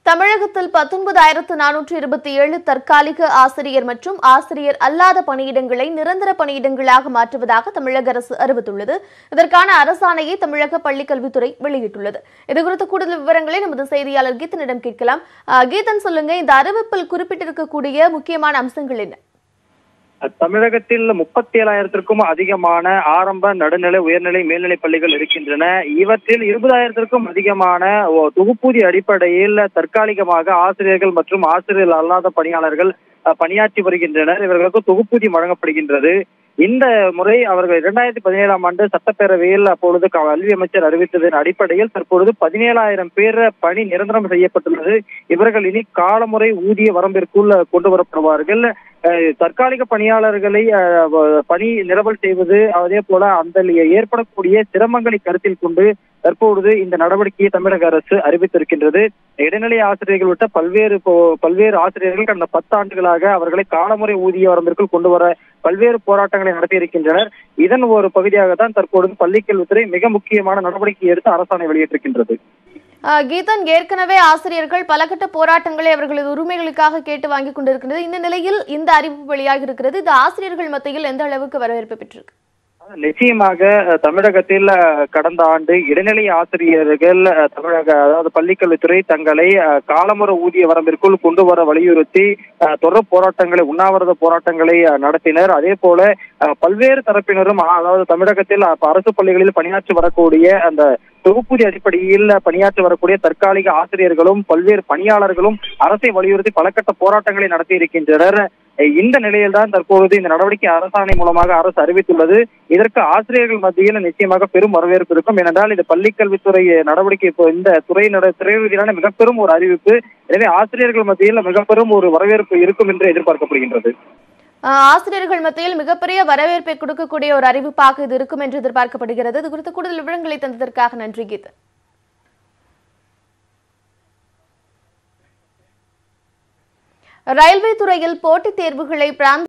தமிழகத்தில் பத்தொன்பதாயிரத்து நானூற்று இருபத்தி ஏழு தற்காலிக ஆசிரியர் மற்றும் ஆசிரியர் அல்லாத பணியிடங்களை நிரந்தர பணியிடங்களாக மாற்றுவதாக தமிழக அரசு அறிவித்துள்ளது இதற்கான அரசாணையை தமிழக பள்ளிக்கல்வித்துறை வெளியிட்டுள்ளது இதுகுறித்த கூடுதல் விவரங்களை நமது செய்தியாளர் கீதனிடம் கேட்கலாம் அஹ், கீதன் சொல்லுங்க இந்த அறிவிப்பில் குறிப்பிட்டிருக்கக்கூடிய முக்கியமான அம்சங்கள் என்ன தமிழகத்தில் முப்பத்தி ஏழாயிரத்திற்கும் அதிகமான ஆரம்ப நடுநிலை உயர்நிலை மேல்நிலை பள்ளிகள் இருக்கின்றன இவற்றில் இருபதாயிரத்திற்கும் அதிகமான ஓ- தொகுப்பூதிய அடிப்படையில் தற்காலிகமாக ஆசிரியர்கள் மற்றும் ஆசிரியர் அல்லாத பணியாளர்கள் அஹ், பணியாற்றி வருகின்றனர் இவர்களுக்கு தொகுப்பூதியம் வழங்கப்படுகின்றது இந்த முறை அவர்கள் இரண்டாயிரத்தி பதினேழாம் ஆண்டு சட்டப்பேரவையில் அப்பொழுது க- கல்வி அமைச்சர் அறிவித்ததன் அடிப்படையில் தற்பொழுது பதினேழாயிரம் பேர் பணி நிரந்தரம் செய்யப்பட்டுள்ளது இவர்கள் இனி காலமுறை ஊதிய வரம்பிற்குள் கொண்டு வரப்படுவார்கள் அஹ், தற்காலிக பணியாளர்களை அஹ், வ- பணி நிரவல் செய்வது அதே போல அந்த ஏற்படக்கூடிய சிரமங்களை கருத்தில் கொண்டு தற்பொழுது இந்த நடவடிக்கையை தமிழக அரசு அறிவித்திருக்கின்றது இடைநிலை ஆசிரியர்கள் விட்ட பல்வேறு போ- பல்வேறு ஆசிரியர்கள் கடந்த பத்தாண்டுகளாக அவர்களை காலமுறை ஊதிய வரம்பிற்குள் கொண்டு வர பல்வேறு போராட்டங்களை நடத்தியிருக்கின்றனர் இதன் ஒரு பகுதியாக தான் தற்பொழுது பள்ளிக்கல்வித்துறை மிக முக்கியமான நடவடிக்கை எடுத்து அரசாணை வெளியிட்டிருக்கின்றது அஹ், கீதன் ஏற்கனவே ஆசிரியர்கள் பல கட்ட போராட்டங்களை அவர்களது உரிமைகளுக்காக கேட்டு வாங்கிக் கொண்டிருக்கிறது இந்த நிலையில் இந்த அறிவிப்பு வெளியாகி இருக்கிறது இது ஆசிரியர்கள் மத்தியில் எந்த அளவுக்கு வரவேற்பு பெற்றிருக்கு நிச்சயமாக அஹ், தமிழகத்தில் அஹ், கடந்த ஆண்டு இடைநிலை ஆசிரியர்கள் அஹ், தமிழக அதாவது பள்ளிக்கல்வித்துறை தங்களை அஹ், காலமுறை ஊதிய வரம்பிற்குள் கொண்டு வர வலியுறுத்தி அஹ், தொடர் போராட்டங்களை உண்ணாவிரத போராட்டங்களை அஹ், நடத்தினர் அதே போல அஹ், பல்வேறு தரப்பினரும் அஹ், அதாவது தமிழகத்தில் அஹ், அரசு பள்ளிகளில் பணியாற்றி வரக்கூடிய அந்த தொகுப்பூதிய அடிப்படையில் பணியாற்றி வரக்கூடிய தற்காலிக ஆசிரியர்களும் பல்வேறு பணியாளர்களும் அரசை வலியுறுத்தி பல கட்ட போராட்டங்களை நடத்தி இருக்கின்றனர் இந்த நிலையில்தான் தற்பொழுது இந்த நடவடிக்கை அரசாணை மூலமாக அரசு அறிவித்துள்ளது இதற்கு ஆசிரியர்கள் மத்தியில் நிச்சயமாக பெரும் வரவேற்பு இருக்கும் ஏனென்றால் இது பள்ளிக்கல்வித்துறை நடவடிக்கை இப்போ இந்த துறை நட துறை ரீதியிலான மிக பெரும் ஒரு அறிவிப்பு எனவே ஆசிரியர்கள் மத்தியில் மிக பெரும் ஒரு வரவேற்பு இருக்கும் என்று எதிர்பார்க்கப்படுகின்றது அஹ், ஆசிரியர்கள் மத்தியில் மிகப்பெரிய வரவேற்பை கொடுக்கக்கூடிய ஒரு அறிவிப்பாக இது இருக்கும் என்று எதிர்பார்க்கப்படுகிறது இது குறித்த கூடுதல் விவரங்களை தந்ததற்காக நன்றி கீதன் ரயில்வே துறையில் போட்டித் தேர்வுகளை பிராந்த